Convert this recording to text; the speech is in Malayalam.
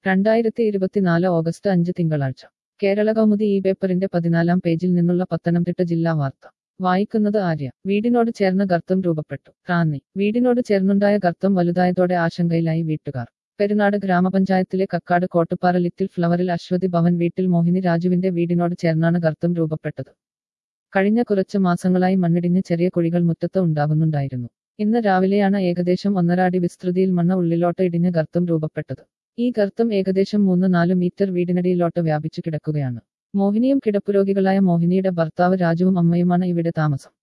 രണ്ടായിരത്തി ഇരുപത്തിനാല് ഓഗസ്റ്റ് അഞ്ച് തിങ്കളാഴ്ച കേരള കൗമുദി ഈ പേപ്പറിന്റെ പതിനാലാം പേജിൽ നിന്നുള്ള പത്തനംതിട്ട ജില്ലാ വാർത്ത വായിക്കുന്നത് ആര്യ വീടിനോട് ചേർന്ന് ഗർത്തം രൂപപ്പെട്ടു റാന്നി വീടിനോട് ചേർന്നുണ്ടായ ഗർത്തം വലുതായതോടെ ആശങ്കയിലായി വീട്ടുകാർ പെരുനാട് ഗ്രാമപഞ്ചായത്തിലെ കക്കാട് കോട്ടുപാറ ലിറ്റിൽ ഫ്ലവറിൽ അശ്വതി ഭവൻ വീട്ടിൽ മോഹിനി രാജുവിന്റെ വീടിനോട് ചേർന്നാണ് ഗർത്തം രൂപപ്പെട്ടത് കഴിഞ്ഞ കുറച്ച് മാസങ്ങളായി മണ്ണിടിഞ്ഞ് ചെറിയ കുഴികൾ മുറ്റത്ത് ഉണ്ടാകുന്നുണ്ടായിരുന്നു ഇന്ന് രാവിലെയാണ് ഏകദേശം ഒന്നര അടി വിസ്തൃതിയിൽ മണ്ണ് ഉള്ളിലോട്ട് ഇടിഞ്ഞ് ഗർത്തം രൂപപ്പെട്ടത് ഈ ഗർത്തം ഏകദേശം മൂന്ന് നാല് മീറ്റർ വീടിനടിയിലോട്ട് വ്യാപിച്ചു കിടക്കുകയാണ് മോഹിനിയും കിടപ്പുരോഗികളായ മോഹിനിയുടെ ഭർത്താവ് രാജുവും അമ്മയുമാണ് ഇവിടെ താമസം